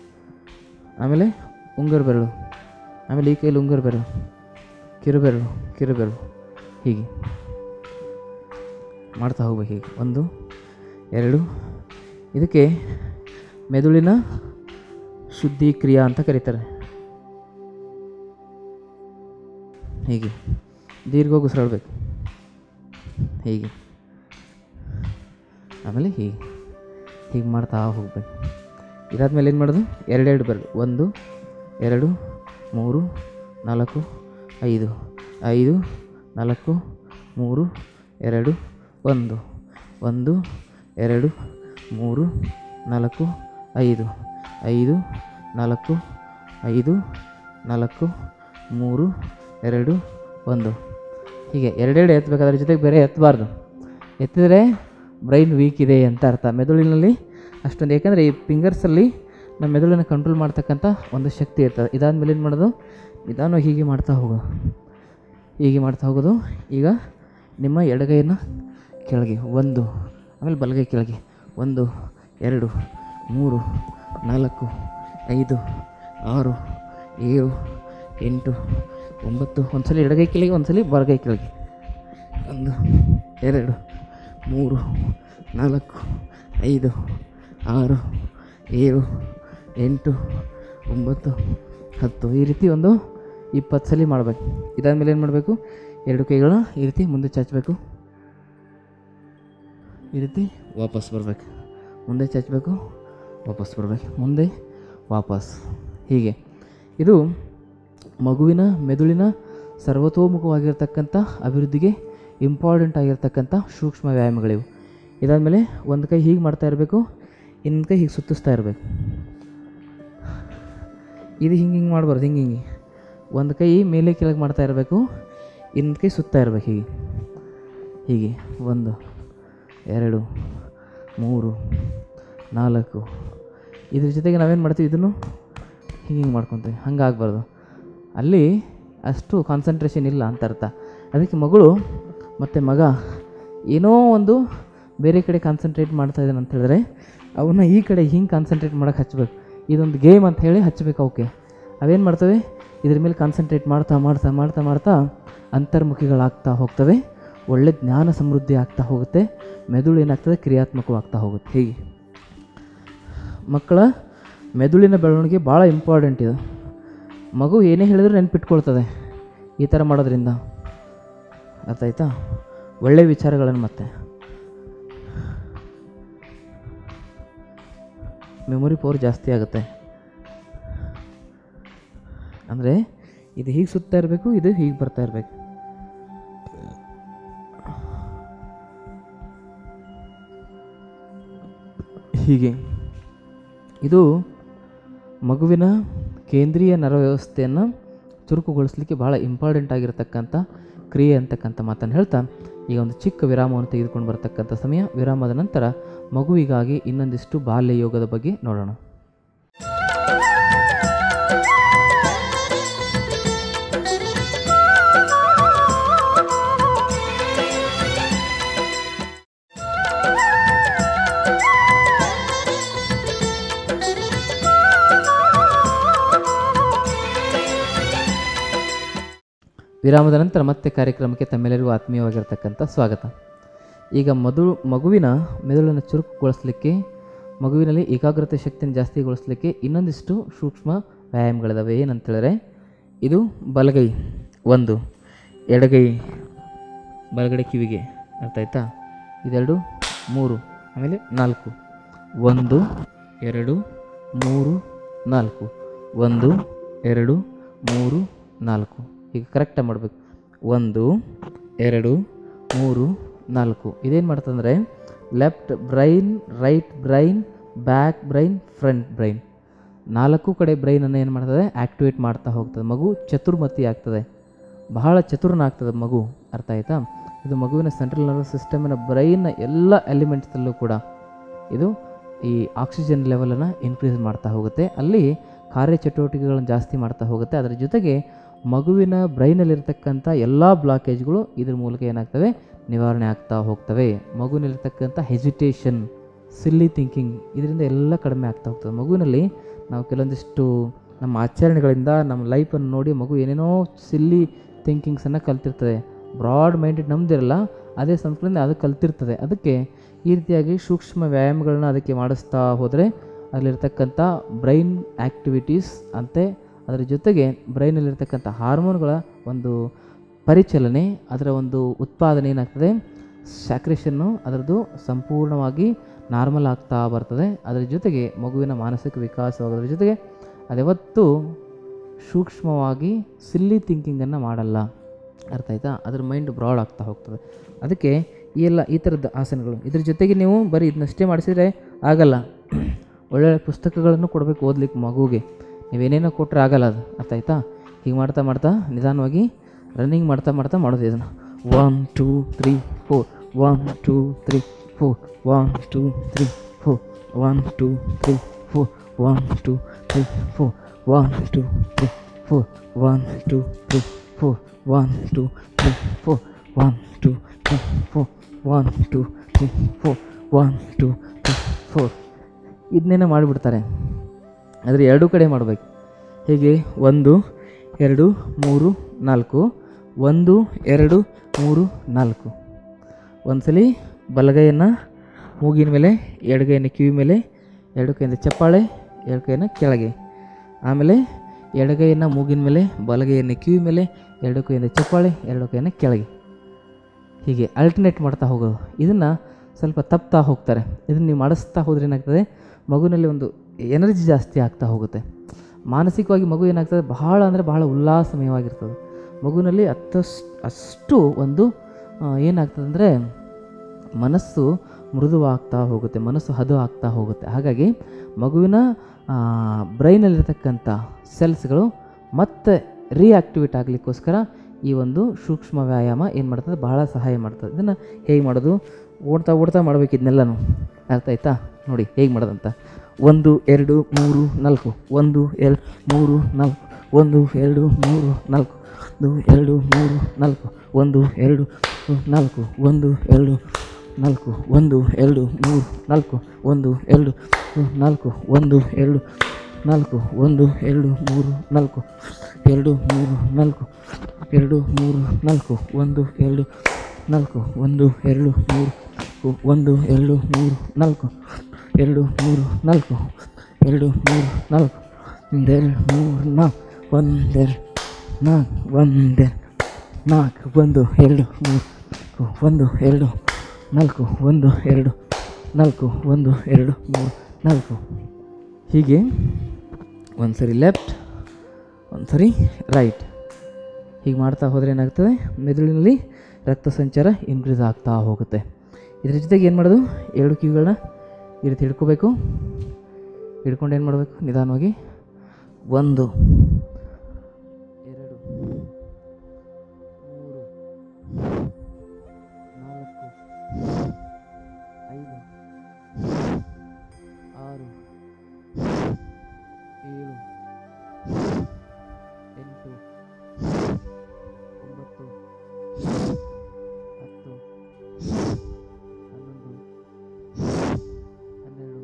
ಆಮೇಲೆ ಉಂಗುರ ಬೆರಳು ಆಮೇಲೆ ಈ ಕೈಲಿ ಉಂಗುರ ಬೆರಳು ಕಿರು ಬೆರಳು ಕಿರು ಬೆರಳು ಹೀಗೆ ಮಾಡ್ತಾ ಹೋಗ್ಬೇಕು ಹೀಗೆ ಒಂದು ಎರಡು ಇದಕ್ಕೆ ಮೆದುಳಿನ ಶುದ್ಧೀಕ್ರಿಯಾ ಅಂತ ಕರೀತಾರೆ ಹೀಗೆ ದೀರ್ಘ ಉಸಿರಾಡ್ಬೇಕು ಹೀಗೆ ಆಮೇಲೆ ಹೀಗೆ ಹೀಗೆ ಮಾಡ್ತಾ ಹೋಗ್ಬೇಕು ಇದಾದ್ಮೇಲೆ ಏನು ಮಾಡೋದು ಎರಡೆರಡು ಬೆರಳು ಒಂದು ಎರಡು ಮೂರು ನಾಲ್ಕು ಐದು ಐದು ನಾಲ್ಕು ಮೂರು ಎರಡು ಒಂದು ಒಂದು ಎರಡು ಮೂರು ನಾಲ್ಕು ಐದು ಐದು ನಾಲ್ಕು ಐದು ನಾಲ್ಕು ಮೂರು ಎರಡು ಒಂದು ಹೀಗೆ ಎರಡೆರಡು ಎತ್ತಬೇಕು ಅದ್ರ ಜೊತೆಗೆ ಬೇರೆ ಎತ್ತಬಾರ್ದು ಎತ್ತಿದರೆ ಬ್ರೈನ್ ವೀಕ್ ಇದೆ ಅಂತ ಅರ್ಥ ಮೆದುಳಿನಲ್ಲಿ ಅಷ್ಟೊಂದು ಯಾಕಂದರೆ ಈ ಫಿಂಗರ್ಸಲ್ಲಿ ನಮ್ಮ ಮೆದುಳನ್ನು ಕಂಟ್ರೋಲ್ ಮಾಡ್ತಕ್ಕಂಥ ಒಂದು ಶಕ್ತಿ ಇರ್ತದೆ ಇದಾದಮೇಲೆ ಏನು ಮಾಡೋದು ನಿಧಾನವಾಗಿ ಹೀಗೆ ಮಾಡ್ತಾ ಹೋಗೋದು ಹೀಗೆ ಮಾಡ್ತಾ ಹೋಗೋದು ಈಗ ನಿಮ್ಮ ಎಡಗೈಯನ್ನು ಕೆಳಗೆ ಒಂದು ಆಮೇಲೆ ಬಲಗೈ ಕೆಳಗೆ ಒಂದು ಎರಡು ಮೂರು ನಾಲ್ಕು ಐದು ಆರು ಏಳು ಎಂಟು ಒಂಬತ್ತು ಒಂದ್ಸಲ ಎಡಗೈ ಕೆಳಗೆ ಒಂದ್ಸಲ ಬಲಗೈ ಕೆಳಗೆ ಒಂದು ಎರಡು ಮೂರು ನಾಲ್ಕು ಐದು ಆರು ಏಳು ಎಂಟು ಒಂಬತ್ತು ಹತ್ತು ಈ ರೀತಿ ಒಂದು ಇಪ್ಪತ್ತು ಸಲ ಮಾಡಬೇಕು ಇದಾದಮೇಲೆ ಏನು ಮಾಡಬೇಕು ಎರಡು ಕೈಗಳನ್ನ ಈ ರೀತಿ ಮುಂದೆ ಚಾಚಬೇಕು ಈ ರೀತಿ ವಾಪಸ್ ಬರಬೇಕು ಮುಂದೆ ಚಾಚಬೇಕು ವಾಪಸ್ ಬರಬೇಕು ಮುಂದೆ ವಾಪಸ್ ಹೀಗೆ ಇದು ಮಗುವಿನ ಮೆದುಳಿನ ಸರ್ವತೋಮುಖವಾಗಿರ್ತಕ್ಕಂಥ ಅಭಿವೃದ್ಧಿಗೆ ಇಂಪಾರ್ಟೆಂಟ್ ಆಗಿರ್ತಕ್ಕಂಥ ಸೂಕ್ಷ್ಮ ವ್ಯಾಯಾಮಗಳಿವು ಇದಾದಮೇಲೆ ಒಂದು ಕೈ ಹೀಗೆ ಮಾಡ್ತಾ ಇರಬೇಕು ಇನ್ನೊಂದು ಕೈ ಹೀಗೆ ಸುತ್ತಿಸ್ತಾ ಇರಬೇಕು ಇದು ಹಿಂಗೆ ಹಿಂಗೆ ಮಾಡಬಾರ್ದು ಹಿಂಗೆ ಹಿಂಗೆ ಒಂದು ಕೈ ಮೇಲೆ ಕೆಳಗೆ ಮಾಡ್ತಾ ಇರಬೇಕು ಇನ್ನೊಂದು ಕೈ ಸುತ್ತಾ ಇರಬೇಕು ಹೀಗೆ ಹೀಗೆ ಒಂದು ಎರಡು ಮೂರು ನಾಲ್ಕು ಇದ್ರ ಜೊತೆಗೆ ನಾವೇನು ಮಾಡ್ತೀವಿ ಇದನ್ನು ಹಿಂಗೆ ಹಿಂಗೆ ಮಾಡ್ಕೊತೀವಿ ಹಂಗೆ ಆಗಬಾರ್ದು ಅಲ್ಲಿ ಅಷ್ಟು ಕಾನ್ಸಂಟ್ರೇಷನ್ ಇಲ್ಲ ಅಂತ ಅರ್ಥ ಅದಕ್ಕೆ ಮಗಳು ಮತ್ತು ಮಗ ಏನೋ ಒಂದು ಬೇರೆ ಕಡೆ ಕಾನ್ಸಂಟ್ರೇಟ್ ಮಾಡ್ತಾ ಇದ್ದಾನೆ ಅಂತ ಹೇಳಿದ್ರೆ ಅವನ್ನ ಈ ಕಡೆ ಹಿಂಗೆ ಕಾನ್ಸಂಟ್ರೇಟ್ ಮಾಡೋಕೆ ಹಚ್ಬೇಕು ಇದೊಂದು ಗೇಮ್ ಅಂತ ಹೇಳಿ ಹಚ್ಬೇಕು ಅವಕ್ಕೆ ಅವೇನು ಮಾಡ್ತವೆ ಇದ್ರ ಮೇಲೆ ಕಾನ್ಸಂಟ್ರೇಟ್ ಮಾಡ್ತಾ ಮಾಡ್ತಾ ಮಾಡ್ತಾ ಮಾಡ್ತಾ ಅಂತರ್ಮುಖಿಗಳಾಗ್ತಾ ಹೋಗ್ತವೆ ಒಳ್ಳೆ ಜ್ಞಾನ ಸಮೃದ್ಧಿ ಆಗ್ತಾ ಹೋಗುತ್ತೆ ಮೆದುಳು ಏನಾಗ್ತದೆ ಕ್ರಿಯಾತ್ಮಕವಾಗ್ತಾ ಹೋಗುತ್ತೆ ಹೀಗೆ ಮಕ್ಕಳ ಮೆದುಳಿನ ಬೆಳವಣಿಗೆ ಭಾಳ ಇಂಪಾರ್ಟೆಂಟ್ ಇದು ಮಗು ಏನೇ ಹೇಳಿದ್ರು ನೆನ್ಪಿಟ್ಕೊಳ್ತದೆ ಈ ಥರ ಮಾಡೋದ್ರಿಂದ ಅರ್ಥ ಆಯ್ತಾ ಒಳ್ಳೆಯ ವಿಚಾರಗಳನ್ನು ಮತ್ತೆ ಮೆಮೊರಿ ಪವರ್ ಜಾಸ್ತಿ ಆಗುತ್ತೆ ಅಂದರೆ ಇದು ಹೀಗೆ ಸುತ್ತಾ ಇರಬೇಕು ಇದು ಹೀಗೆ ಬರ್ತಾ ಇರಬೇಕು ಹೀಗೆ ಇದು ಮಗುವಿನ ಕೇಂದ್ರೀಯ ನರ ವ್ಯವಸ್ಥೆಯನ್ನು ಚುರುಕುಗೊಳಿಸಲಿಕ್ಕೆ ಭಾಳ ಇಂಪಾರ್ಟೆಂಟ್ ಆಗಿರತಕ್ಕಂಥ ಕ್ರಿಯೆ ಅಂತಕ್ಕಂಥ ಮಾತನ್ನು ಹೇಳ್ತಾ ಈಗ ಒಂದು ಚಿಕ್ಕ ವಿರಾಮವನ್ನು ತೆಗೆದುಕೊಂಡು ಬರತಕ್ಕಂಥ ಸಮಯ ವಿರಾಮದ ನಂತರ ಮಗುವಿಗಾಗಿ ಇನ್ನೊಂದಿಷ್ಟು ಬಾಲ್ಯ ಯೋಗದ ಬಗ್ಗೆ ನೋಡೋಣ ವಿರಾಮದ ನಂತರ ಮತ್ತೆ ಕಾರ್ಯಕ್ರಮಕ್ಕೆ ತಮ್ಮೆಲ್ಲರಿಗೂ ಆತ್ಮೀಯವಾಗಿರ್ತಕ್ಕಂಥ ಸ್ವಾಗತ ಈಗ ಮಧು ಮಗುವಿನ ಮೆದುಳನ್ನು ಚುರುಕುಗೊಳಿಸಲಿಕ್ಕೆ ಮಗುವಿನಲ್ಲಿ ಏಕಾಗ್ರತೆ ಶಕ್ತಿಯನ್ನು ಜಾಸ್ತಿಗೊಳಿಸಲಿಕ್ಕೆ ಇನ್ನೊಂದಿಷ್ಟು ಸೂಕ್ಷ್ಮ ವ್ಯಾಯಾಮಗಳಿದಾವೆ ಏನಂತೇಳಿದ್ರೆ ಇದು ಬಲಗೈ ಒಂದು ಎಡಗೈ ಬಲಗಡೆ ಕಿವಿಗೆ ಅರ್ಥ ಆಯ್ತಾ ಇದೆರಡು ಮೂರು ಆಮೇಲೆ ನಾಲ್ಕು ಒಂದು ಎರಡು ಮೂರು ನಾಲ್ಕು ಒಂದು ಎರಡು ಮೂರು ನಾಲ್ಕು ಈಗ ಕರೆಕ್ಟಾಗಿ ಮಾಡಬೇಕು ಒಂದು ಎರಡು ಮೂರು ನಾಲ್ಕು ಇದೇನು ಮಾಡ್ತಂದರೆ left brain right brain back brain front brain ನಾಲ್ಕು ಕಡೆ ಬ್ರೈನನ್ನು ಏನು ಮಾಡ್ತದೆ ಆ್ಯಕ್ಟಿವೇಟ್ ಮಾಡ್ತಾ ಹೋಗ್ತದೆ ಮಗು ಚತುರ್ಮತಿ ಆಗ್ತದೆ ಬಹಳ ಚತುರನಾಗ್ತದೆ ಮಗು ಅರ್ಥ ಆಯ್ತಾ ಇದು ಮಗುವಿನ ಸೆಂಟ್ರಲ್ ನರ್ವಸ್ ಸಿಸ್ಟಮಿನ ಬ್ರೈನ್ನ ಎಲ್ಲ ಎಲಿಮೆಂಟ್ಸಲ್ಲೂ ಕೂಡ ಇದು ಈ ಆಕ್ಸಿಜನ್ ಲೆವೆಲನ್ನು ಇನ್ಕ್ರೀಸ್ ಮಾಡ್ತಾ ಹೋಗುತ್ತೆ ಅಲ್ಲಿ ಕಾರ್ಯಚಟುವಟಿಕೆಗಳನ್ನು ಜಾಸ್ತಿ ಮಾಡ್ತಾ ಹೋಗುತ್ತೆ ಅದರ ಜೊತೆಗೆ ಮಗುವಿನ ಬ್ರೈನಲ್ಲಿರ್ತಕ್ಕಂಥ ಎಲ್ಲ ಬ್ಲಾಕೇಜ್ಗಳು ಇದ್ರ ಮೂಲಕ ಏನಾಗ್ತವೆ ನಿವಾರಣೆ ಆಗ್ತಾ ಹೋಗ್ತವೆ ಮಗುವಿನಲ್ಲಿರ್ತಕ್ಕಂಥ ಹೆಸಿಟೇಷನ್ ಸಿಲ್ಲಿ ಥಿಂಕಿಂಗ್ ಇದರಿಂದ ಎಲ್ಲ ಕಡಿಮೆ ಆಗ್ತಾ ಹೋಗ್ತದೆ ಮಗುವಿನಲ್ಲಿ ನಾವು ಕೆಲವೊಂದಿಷ್ಟು ನಮ್ಮ ಆಚರಣೆಗಳಿಂದ ನಮ್ಮ ಲೈಫನ್ನು ನೋಡಿ ಮಗು ಏನೇನೋ ಸಿಲ್ಲಿ ಥಿಂಕಿಂಗ್ಸನ್ನು ಕಲ್ತಿರ್ತದೆ ಬ್ರಾಡ್ ಮೈಂಡೆಡ್ ನಮ್ದಿರಲ್ಲ ಅದೇ ಸಂಸ್ಕೃತಿಯಿಂದ ಅದು ಕಲ್ತಿರ್ತದೆ ಅದಕ್ಕೆ ಈ ರೀತಿಯಾಗಿ ಸೂಕ್ಷ್ಮ ವ್ಯಾಯಾಮಗಳನ್ನ ಅದಕ್ಕೆ ಮಾಡಿಸ್ತಾ ಹೋದರೆ ಅದರಲ್ಲಿರ್ತಕ್ಕಂಥ ಬ್ರೈನ್ ಆ್ಯಕ್ಟಿವಿಟೀಸ್ ಅಂತೆ ಅದರ ಜೊತೆಗೆ ಬ್ರೈನಲ್ಲಿರ್ತಕ್ಕಂಥ ಹಾರ್ಮೋನ್ಗಳ ಒಂದು ಪರಿಚಲನೆ ಅದರ ಒಂದು ಉತ್ಪಾದನೆ ಏನಾಗ್ತದೆ ಸ್ಯಾಕ್ರೇಷನ್ನು ಅದರದ್ದು ಸಂಪೂರ್ಣವಾಗಿ ನಾರ್ಮಲ್ ಆಗ್ತಾ ಬರ್ತದೆ ಅದರ ಜೊತೆಗೆ ಮಗುವಿನ ಮಾನಸಿಕ ವಿಕಾಸವಾಗೋದ್ರ ಜೊತೆಗೆ ಅದ್ಯಾವತ್ತೂ ಸೂಕ್ಷ್ಮವಾಗಿ ಸಿಲ್ಲಿ ಥಿಂಕಿಂಗನ್ನು ಮಾಡಲ್ಲ ಅರ್ಥ ಆಯ್ತಾ ಅದ್ರ ಮೈಂಡ್ ಬ್ರಾಡ್ ಆಗ್ತಾ ಹೋಗ್ತದೆ ಅದಕ್ಕೆ ಈ ಎಲ್ಲ ಈ ಥರದ ಆಸನಗಳು ಇದ್ರ ಜೊತೆಗೆ ನೀವು ಬರೀ ಇದನ್ನಷ್ಟೇ ಮಾಡಿಸಿದರೆ ಆಗಲ್ಲ ಒಳ್ಳೊಳ್ಳೆ ಪುಸ್ತಕಗಳನ್ನು ಕೊಡಬೇಕು ಓದ್ಲಿಕ್ಕೆ ಮಗುಗೆ ನೀವೇನೇನೋ ಕೊಟ್ಟರೆ ಆಗಲ್ಲ ಅದು ಅರ್ಥ ಆಯ್ತಾ ಹೀಗೆ ಮಾಡ್ತಾ ಮಾಡ್ತಾ ನಿಧಾನವಾಗಿ ರನ್ನಿಂಗ್ ಮಾಡ್ತಾ ಮಾಡ್ತಾ ಮಾಡೋದು ಇದನ್ನು one two three four one two three four one two three four one two three four one two three four one two three four one two three four one two three four one two three four one two three four one two three four ಇದನ್ನೇನೆ ಮಾಡಿಬಿಡ್ತಾರೆ ಆದರೆ ಎರಡೂ ಕಡೆ ಮಾಡಬೇಕು ಹೀಗೆ ಒಂದು ಎರಡು ಮೂರು ನಾಲ್ಕು ಒಂದು ಎರಡು ಮೂರು ನಾಲ್ಕು ಒಂದ್ಸಲಿ ಬಲಗೈಯನ್ನು ಮೂಗಿನ ಮೇಲೆ ಎಡಗೈಯನ್ನು ಕಿವಿ ಮೇಲೆ ಎರಡು ಕೈಯಿಂದ ಚಪ್ಪಾಳೆ ಎರಡು ಕೈಯನ್ನು ಕೆಳಗೆ ಆಮೇಲೆ ಎಡಗೈಯನ್ನು ಮೂಗಿನ ಮೇಲೆ ಬಲಗೈಯನ್ನು ಕಿವಿ ಮೇಲೆ ಎರಡು ಕೈಯಿಂದ ಚಪ್ಪಾಳೆ ಎರಡು ಕೈಯನ್ನು ಕೆಳಗೆ ಹೀಗೆ ಅಲ್ಟರ್ನೇಟ್ ಮಾಡ್ತಾ ಹೋಗೋದು ಇದನ್ನು ಸ್ವಲ್ಪ ತಪ್ತಾ ಹೋಗ್ತಾರೆ ಇದನ್ನು ನೀವು ಮಾಡಿಸ್ತಾ ಹೋದ್ರೆ ಏನಾಗ್ತದೆ ಮಗುವಿನಲ್ಲಿ ಒಂದು ಎನರ್ಜಿ ಜಾಸ್ತಿ ಆಗ್ತಾ ಹೋಗುತ್ತೆ ಮಾನಸಿಕವಾಗಿ ಮಗು ಏನಾಗ್ತದೆ ಬಹಳ ಅಂದರೆ ಬಹಳ ಉಲ್ಲಾಸಮಯವಾಗಿರ್ತದೆ ಮಗುವಿನಲ್ಲಿ ಅತ್ತಷ್ಟು ಅಷ್ಟು ಒಂದು ಏನಾಗ್ತದೆ ಅಂದರೆ ಮನಸ್ಸು ಮೃದುವಾಗ್ತಾ ಹೋಗುತ್ತೆ ಮನಸ್ಸು ಹದು ಆಗ್ತಾ ಹೋಗುತ್ತೆ ಹಾಗಾಗಿ ಮಗುವಿನ ಬ್ರೈನಲ್ಲಿರ್ತಕ್ಕಂಥ ಸೆಲ್ಸ್ಗಳು ಮತ್ತೆ ರಿಯಾಕ್ಟಿವೇಟ್ ಆಗಲಿಕ್ಕೋಸ್ಕರ ಈ ಒಂದು ಸೂಕ್ಷ್ಮ ವ್ಯಾಯಾಮ ಏನು ಮಾಡ್ತದೆ ಬಹಳ ಸಹಾಯ ಮಾಡ್ತದೆ ಇದನ್ನು ಹೇಗೆ ಮಾಡೋದು ಓಡ್ತಾ ಓಡ್ತಾ ಮಾಡ್ಬೇಕು ಇದನ್ನೆಲ್ಲನೂ ಅರ್ಥ ಆಯ್ತಾ ನೋಡಿ ಹೇಗೆ ಮಾಡೋದಂತ ಒಂದು ಎರಡು ಮೂರು ನಾಲ್ಕು ಒಂದು ಎರಡು ಮೂರು ನಾಲ್ಕು ಒಂದು ಎರಡು ಮೂರು ನಾಲ್ಕು ಒಂದು ಎರಡು ಮೂರು ನಾಲ್ಕು ಒಂದು ಎರಡು ಮೂರು, ನಾಲ್ಕು ಒಂದು ಎರಡು ನಾಲ್ಕು ಒಂದು ಎರಡು ಮೂರು ನಾಲ್ಕು ಒಂದು ಎರಡು ಮೂರು, ನಾಲ್ಕು ಒಂದು ಎರಡು ನಾಲ್ಕು ಒಂದು ಎರಡು ಮೂರು ನಾಲ್ಕು ಎರಡು ಮೂರು ನಾಲ್ಕು ಎರಡು ಮೂರು ನಾಲ್ಕು ಒಂದು ಎರಡು ನಾಲ್ಕು ಒಂದು ಎರಡು ಮೂರು ನಾಲ್ಕು, ಒಂದು ಎರಡು ಮೂರು ನಾಲ್ಕು ಎರಡು ಮೂರು ನಾಲ್ಕು ಎರಡು ಮೂರು ನಾಲ್ಕು ಒಂದೆರಡು ಮೂರು ನಾಲ್ಕು ಒಂದೆರಡು ನಾಲ್ಕು ಒಂದೆರಡು ನಾಲ್ಕು ಒಂದು ಎರಡು ಮೂರು ಒಂದು ಎರಡು ನಾಲ್ಕು ಒಂದು ಎರಡು ನಾಲ್ಕು ಒಂದು ಎರಡು ಮೂರು ನಾಲ್ಕು ಹೀಗೆ ಒಂದು ಸರಿ ಲೆಫ್ಟ್ ಒಂದು ಸರಿ ರೈಟ್ ಹೀಗೆ ಮಾಡ್ತಾ ಹೋದರೆ ಏನಾಗ್ತದೆ ಮೆದುಳಿನಲ್ಲಿ ರಕ್ತ ಸಂಚಾರ ಇನ್ಕ್ರೀಸ್ ಆಗ್ತಾ ಹೋಗುತ್ತೆ ಇದ್ರ ಜೊತೆಗೆ ಏನು ಮಾಡೋದು ಎರಡು ಕಿವಿಗಳನ್ನ ಈ ರೀತಿ ಹಿಡ್ಕೋಬೇಕು ಹಿಡ್ಕೊಂಡು ಏನು ಮಾಡಬೇಕು ನಿಧಾನವಾಗಿ ಒಂದು ಎರಡು ಮೂರು ನಾಲ್ಕು ಐದು ಆರು ಏಳು ಎಂಟು ಒಂಬತ್ತು ಹತ್ತು ಹನ್ನೊಂದು ಹನ್ನೆರಡು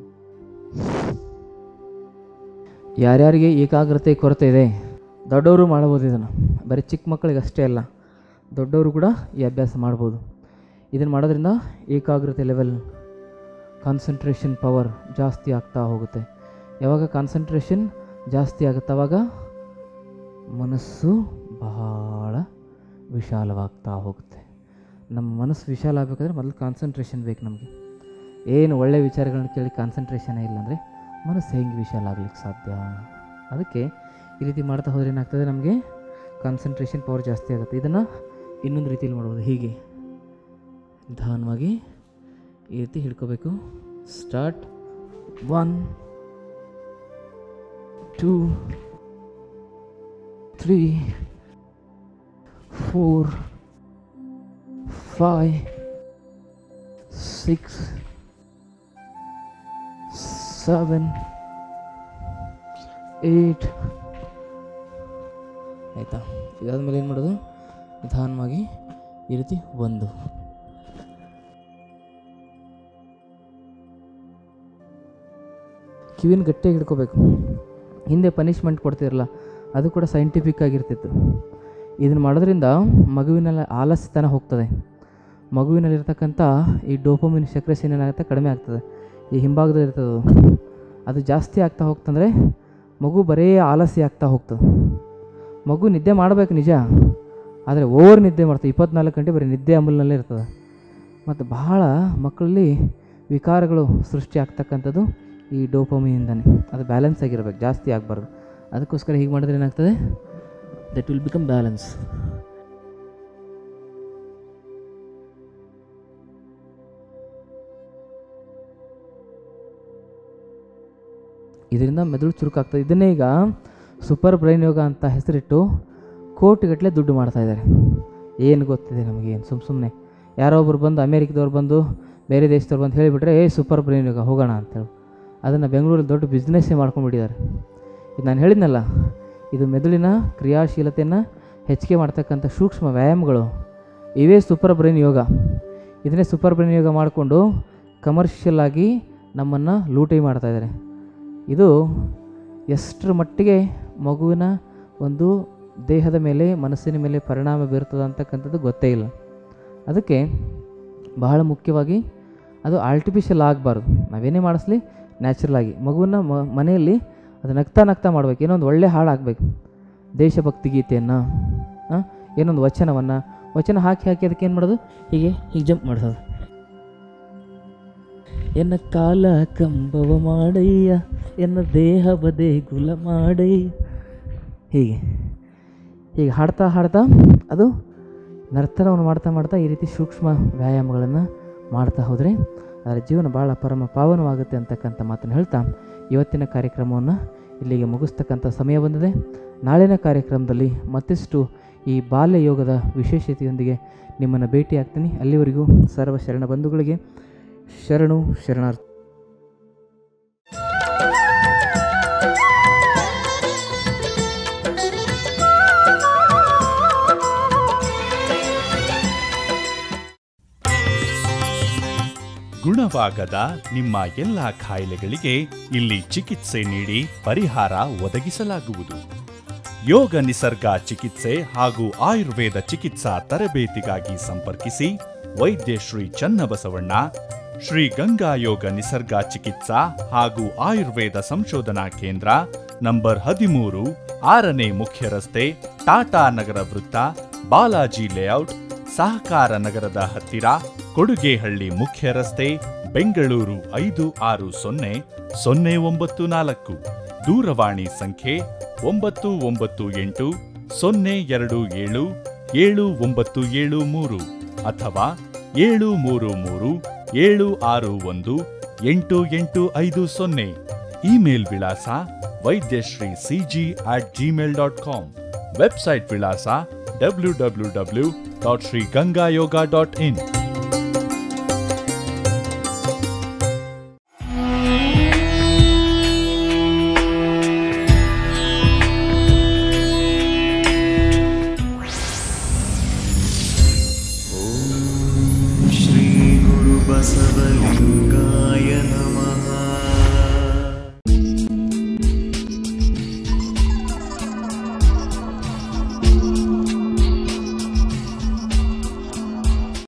ಯಾರ್ಯಾರಿಗೆ ಏಕಾಗ್ರತೆ ಕೊರತೆ ಇದೆ ದೊಡ್ಡವರು ಮಾಡಬೋದು ಇದನ್ನು ಬರೀ ಚಿಕ್ಕ ಮಕ್ಕಳಿಗೆ ಅಷ್ಟೇ ಅಲ್ಲ ದೊಡ್ಡವರು ಕೂಡ ಈ ಅಭ್ಯಾಸ ಮಾಡ್ಬೋದು ಇದನ್ನು ಮಾಡೋದ್ರಿಂದ ಏಕಾಗ್ರತೆ ಲೆವೆಲ್ ಕಾನ್ಸಂಟ್ರೇಷನ್ ಪವರ್ ಜಾಸ್ತಿ ಆಗ್ತಾ ಹೋಗುತ್ತೆ ಯಾವಾಗ ಕಾನ್ಸಂಟ್ರೇಷನ್ ಜಾಸ್ತಿ ಆಗುತ್ತೆ ಆವಾಗ ಮನಸ್ಸು ಬಹಳ ವಿಶಾಲವಾಗ್ತಾ ಹೋಗುತ್ತೆ ನಮ್ಮ ಮನಸ್ಸು ವಿಶಾಲ ಆಗಬೇಕಾದ್ರೆ ಮೊದಲು ಕಾನ್ಸಂಟ್ರೇಷನ್ ಬೇಕು ನಮಗೆ ಏನು ಒಳ್ಳೆಯ ವಿಚಾರಗಳನ್ನ ಕೇಳಿ ಕಾನ್ಸಂಟ್ರೇಷನೇ ಇಲ್ಲ ಅಂದರೆ ಮನಸ್ಸು ಹೆಂಗೆ ವಿಶಾಲ ಆಗ್ಲಿಕ್ಕೆ ಸಾಧ್ಯ ಅದಕ್ಕೆ ಈ ರೀತಿ ಮಾಡ್ತಾ ಹೋದ್ರೆ ಏನಾಗ್ತದೆ ನಮಗೆ ಕಾನ್ಸಂಟ್ರೇಷನ್ ಪವರ್ ಜಾಸ್ತಿ ಆಗುತ್ತೆ ಇದನ್ನು ಇನ್ನೊಂದು ರೀತಿಯಲ್ಲಿ ಮಾಡ್ಬೋದು ಹೀಗೆ ನಿಧಾನವಾಗಿ ಈ ರೀತಿ ಹಿಡ್ಕೋಬೇಕು start one two three four five six seven eight ಆಯಿತಾ ಇದಾದ್ಮೇಲೆ ಏನು ಮಾಡೋದು ನಿಧಾನವಾಗಿ ಈ ರೀತಿ ಒಂದು ಕಿವಿನ ಗಟ್ಟಿಯಾಗಿ ಹಿಡ್ಕೋಬೇಕು ಹಿಂದೆ ಪನಿಷ್ಮೆಂಟ್ ಕೊಡ್ತಿರಲ್ಲ ಅದು ಕೂಡ ಸೈಂಟಿಫಿಕ್ ಆಗಿರ್ತಿತ್ತು ಇದನ್ನು ಮಾಡೋದ್ರಿಂದ ಮಗುವಿನಲ್ಲಿ ಆಲಸ್ಯತನ ಹೋಗ್ತದೆ ಮಗುವಿನಲ್ಲಿರ್ತಕ್ಕಂಥ ಈ ಡೋಪಮಿನ್ ಸಕ್ರೆಷನ್ ಏನಾಗುತ್ತೆ ಕಡಿಮೆ ಆಗ್ತದೆ ಈ ಹಿಂಭಾಗದಲ್ಲಿ ಇರ್ತದೆ ಅದು. ಅದು ಜಾಸ್ತಿ ಆಗ್ತಾ ಹೋಗ್ತಂದರೆ ಮಗು ಬರೇ ಆಲಸ್ಯ ಆಗ್ತಾ ಹೋಗ್ತದೆ ಮಗು ನಿದ್ದೆ ಮಾಡಬೇಕು ನಿಜ ಆದರೆ ಓವರ್ ನಿದ್ದೆ ಮಾಡ್ತದೆ ಇಪ್ಪತ್ನಾಲ್ಕು ಗಂಟೆ ಬರೀ ನಿದ್ದೆ ಅಮಲ್ನಲ್ಲೇ ಇರ್ತದೆ ಮತ್ತು ಬಹಳ ಮಕ್ಕಳಲ್ಲಿ ವಿಕಾರಗಳು ಸೃಷ್ಟಿ ಆಗ್ತಕ್ಕಂಥದ್ದು ಈ ಡೋಪಮಿನಿಂದನೇ ಅದು ಬ್ಯಾಲೆನ್ಸ್ ಆಗಿರ್ಬೇಕು ಜಾಸ್ತಿ ಆಗಬಾರ್ದು ಅದಕ್ಕೋಸ್ಕರ ಹೀಗೆ ಮಾಡಿದ್ರೆ ಏನಾಗ್ತದೆ ದಟ್ ವಿಲ್ ಬಿಕಮ್ ಬ್ಯಾಲೆನ್ಸ್ ಇದರಿಂದ ಮೆದುಳು ಚುರುಕಾಗ್ತದೆ ಇದನ್ನೇ ಈಗ ಸೂಪರ್ ಬ್ರೈನ್ ಯೋಗ ಅಂತ ಹೆಸರಿಟ್ಟು ಕೋಟಿಗಟ್ಟಲೆ ದುಡ್ಡು ಮಾಡ್ತಾ ಇದ್ದಾರೆ ಏನು ಗೊತ್ತಿದೆ ನಮಗೆ ಏನು ಸುಮ್ಮ ಸುಮ್ಮನೆ ಯಾರೋ ಒಬ್ರು ಬಂದು ಅಮೇರಿಕದವ್ರು ಬಂದು ಬೇರೆ ದೇಶದವ್ರು ಬಂದು ಹೇಳಿಬಿಟ್ರೆ ಏ ಸೂಪರ್ ಬ್ರೈನ್ ಯೋಗ ಹೋಗೋಣ ಅಂತೇಳಿ ಅದನ್ನು ಬೆಂಗಳೂರಲ್ಲಿ ದೊಡ್ಡ ಬಿಸ್ನೆಸ್ಸೇ ಮಾಡ್ಕೊಂಡ್ಬಿಟ್ಟಿದ್ದಾರೆ ಇದು ನಾನು ಹೇಳಿದ್ನಲ್ಲ ಇದು ಮೆದುಳಿನ ಕ್ರಿಯಾಶೀಲತೆಯನ್ನು ಹೆಚ್ಚಿಗೆ ಮಾಡ್ತಕ್ಕಂಥ ಸೂಕ್ಷ್ಮ ವ್ಯಾಯಾಮಗಳು ಇವೇ ಸೂಪರ್ ಬ್ರೈನ್ ಯೋಗ ಇದನ್ನೇ ಸೂಪರ್ ಬ್ರೈನ್ ಯೋಗ ಮಾಡಿಕೊಂಡು ಕಮರ್ಷಿಯಲ್ ಆಗಿ ನಮ್ಮನ್ನು ಲೂಟಿ ಮಾಡ್ತಾ ಇದ್ದಾರೆ ಇದು ಎಷ್ಟರ ಮಟ್ಟಿಗೆ ಮಗುವಿನ ಒಂದು ದೇಹದ ಮೇಲೆ ಮನಸ್ಸಿನ ಮೇಲೆ ಪರಿಣಾಮ ಬೀರ್ತದೆ ಅಂತಕ್ಕಂಥದ್ದು ಗೊತ್ತೇ ಇಲ್ಲ ಅದಕ್ಕೆ ಬಹಳ ಮುಖ್ಯವಾಗಿ ಅದು ಆರ್ಟಿಫಿಷಿಯಲ್ ಆಗಬಾರ್ದು ನಾವೇನೇ ಮಾಡಿಸ್ಲಿ ನ್ಯಾಚುರಲ್ ಆಗಿ ಮಗುವನ್ನ ಮ ಮನೆಯಲ್ಲಿ ಅದು ನಗ್ತಾ ನಗ್ತಾ ಮಾಡ್ಬೇಕು ಏನೋ ಒಂದು ಒಳ್ಳೆ ಹಾಡು ಹಾಕಬೇಕು ದೇಶಭಕ್ತಿ ಗೀತೆಯನ್ನು ಏನೊಂದು ವಚನವನ್ನು ವಚನ ಹಾಕಿ ಹಾಕಿ ಅದಕ್ಕೆ ಏನು ಮಾಡೋದು ಹೀಗೆ ಹೀಗೆ ಜಂಪ್ ಮಾಡಿಸೋದು ಎನ್ನ ಕಾಲ ಕಂಬವ ಮಾಡಯ್ಯ ಎನ್ನ ದೇಹ ದೇಗುಲ ಮಾಡಯ್ಯ ಹೀಗೆ ಹೀಗೆ ಹಾಡ್ತಾ ಹಾಡ್ತಾ ಅದು ನರ್ತನವನ್ನು ಮಾಡ್ತಾ ಮಾಡ್ತಾ ಈ ರೀತಿ ಸೂಕ್ಷ್ಮ ವ್ಯಾಯಾಮಗಳನ್ನು ಮಾಡ್ತಾ ಹೋದರೆ ಅದರ ಜೀವನ ಭಾಳ ಪರಮ ಪಾವನವಾಗುತ್ತೆ ಅಂತಕ್ಕಂಥ ಮಾತನ್ನು ಹೇಳ್ತಾ ಇವತ್ತಿನ ಕಾರ್ಯಕ್ರಮವನ್ನು ಇಲ್ಲಿಗೆ ಮುಗಿಸ್ತಕ್ಕಂಥ ಸಮಯ ಬಂದಿದೆ ನಾಳಿನ ಕಾರ್ಯಕ್ರಮದಲ್ಲಿ ಮತ್ತಿಷ್ಟು ಈ ಬಾಲ್ಯ ಯೋಗದ ವಿಶೇಷತೆಯೊಂದಿಗೆ ನಿಮ್ಮನ್ನು ಭೇಟಿ ಆಗ್ತೀನಿ ಅಲ್ಲಿವರೆಗೂ ಸರ್ವ ಶರಣ ಬಂಧುಗಳಿಗೆ ಶರಣು ಶರಣಾರ್ಥಿ ಗುಣವಾಗದ ನಿಮ್ಮ ಎಲ್ಲ ಕಾಯಿಲೆಗಳಿಗೆ ಇಲ್ಲಿ ಚಿಕಿತ್ಸೆ ನೀಡಿ ಪರಿಹಾರ ಒದಗಿಸಲಾಗುವುದು ಯೋಗ ನಿಸರ್ಗ ಚಿಕಿತ್ಸೆ ಹಾಗೂ ಆಯುರ್ವೇದ ಚಿಕಿತ್ಸಾ ತರಬೇತಿಗಾಗಿ ಸಂಪರ್ಕಿಸಿ ವೈದ್ಯ ಶ್ರೀ ಚನ್ನಬಸವಣ್ಣ ಶ್ರೀ ಗಂಗಾ ಯೋಗ ನಿಸರ್ಗ ಚಿಕಿತ್ಸಾ ಹಾಗೂ ಆಯುರ್ವೇದ ಸಂಶೋಧನಾ ಕೇಂದ್ರ ನಂಬರ್ ಹದಿಮೂರು ಆರನೇ ಮುಖ್ಯ ರಸ್ತೆ ಟಾಟಾ ನಗರ ವೃತ್ತ ಬಾಲಾಜಿ ಲೇಔಟ್ ಸಹಕಾರ ನಗರದ ಹತ್ತಿರ ಕೊಡುಗೆಹಳ್ಳಿ ಮುಖ್ಯ ರಸ್ತೆ ಬೆಂಗಳೂರು ಐದು ಆರು ಸೊನ್ನೆ ಸೊನ್ನೆ ಒಂಬತ್ತು ನಾಲ್ಕು ದೂರವಾಣಿ ಸಂಖ್ಯೆ ಒಂಬತ್ತು ಒಂಬತ್ತು ಎಂಟು ಸೊನ್ನೆ ಎರಡು ಏಳು ಏಳು ಒಂಬತ್ತು ಏಳು ಮೂರು ಅಥವಾ ಏಳು ಮೂರು ಮೂರು ಏಳು ಆರು ಒಂದು ಎಂಟು ಎಂಟು ಐದು ಸೊನ್ನೆ ಇಮೇಲ್ ವಿಳಾಸ Vaidyashri CG at Gmail dot com website ವಿಳಾಸ W W W dot Shri Ganga Yoga dot ಇನ್